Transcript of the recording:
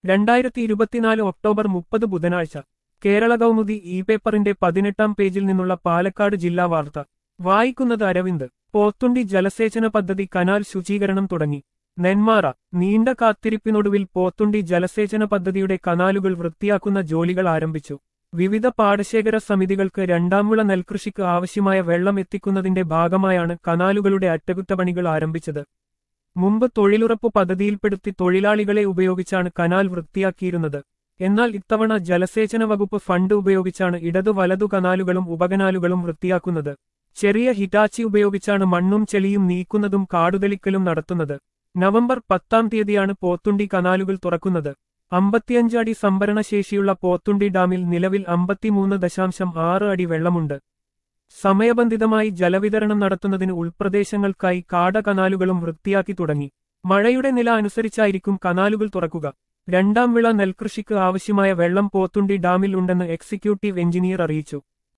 രണ്ടായിരത്തി ഇരുപത്തിനാല് ഒക്ടോബർ മുപ്പത് ബുധനാഴ്ച കേരള കൗമുദി ഇ പേപ്പറിന്റെ പതിനെട്ടാം പേജിൽ നിന്നുള്ള പാലക്കാട് ജില്ലാ വാർത്ത വായിക്കുന്നത് അരവിന്ദ് പോത്തുണ്ടി ജലസേചന പദ്ധതി കനാൽ ശുചീകരണം തുടങ്ങി നെന്മാറ നീണ്ട കാത്തിരിപ്പിനൊടുവിൽ പോത്തുണ്ടി ജലസേചന പദ്ധതിയുടെ കനാലുകൾ വൃത്തിയാക്കുന്ന ജോലികൾ ആരംഭിച്ചു വിവിധ പാടശേഖര സമിതികൾക്ക് രണ്ടാംവിള നെൽകൃഷിക്ക് ആവശ്യമായ വെള്ളം എത്തിക്കുന്നതിന്റെ ഭാഗമായാണ് കനാലുകളുടെ അറ്റകുറ്റപ്പണികൾ ആരംഭിച്ചത് മുമ്പ് തൊഴിലുറപ്പ് പദ്ധതിയിൽപ്പെടുത്തി തൊഴിലാളികളെ ഉപയോഗിച്ചാണ് കനാൽ വൃത്തിയാക്കിയിരുന്നത് എന്നാൽ ഇത്തവണ ജലസേചന വകുപ്പ് ഫണ്ട് ഉപയോഗിച്ചാണ് ഇടതു വലതു കനാലുകളും ഉപകനാലുകളും വൃത്തിയാക്കുന്നത് ചെറിയ ഹിറ്റാച്ചി ഉപയോഗിച്ചാണ് മണ്ണും ചെളിയും നീക്കുന്നതും കാടുതെളിക്കലും നടത്തുന്നത് നവംബർ പത്താം തീയതിയാണ് പോത്തുണ്ടി കനാലുകൾ തുറക്കുന്നത് അമ്പത്തിയഞ്ച് അടി സംഭരണശേഷിയുള്ള പോത്തുണ്ടി ഡാമിൽ നിലവിൽ അമ്പത്തിമൂന്ന് ദശാംശം ആറ് അടി വെള്ളമുണ്ട് സമയബന്ധിതമായി ജലവിതരണം നടത്തുന്നതിന് ഉൾപ്രദേശങ്ങൾക്കായി കാട കനാലുകളും വൃത്തിയാക്കി തുടങ്ങി മഴയുടെ നില അനുസരിച്ചായിരിക്കും കനാലുകൾ തുറക്കുക രണ്ടാം വിള നെൽകൃഷിക്ക് ആവശ്യമായ വെള്ളം പോത്തുണ്ടി ഡാമിൽ ഉണ്ടെന്ന് എക്സിക്യൂട്ടീവ് എഞ്ചിനീയർ അറിയിച്ചു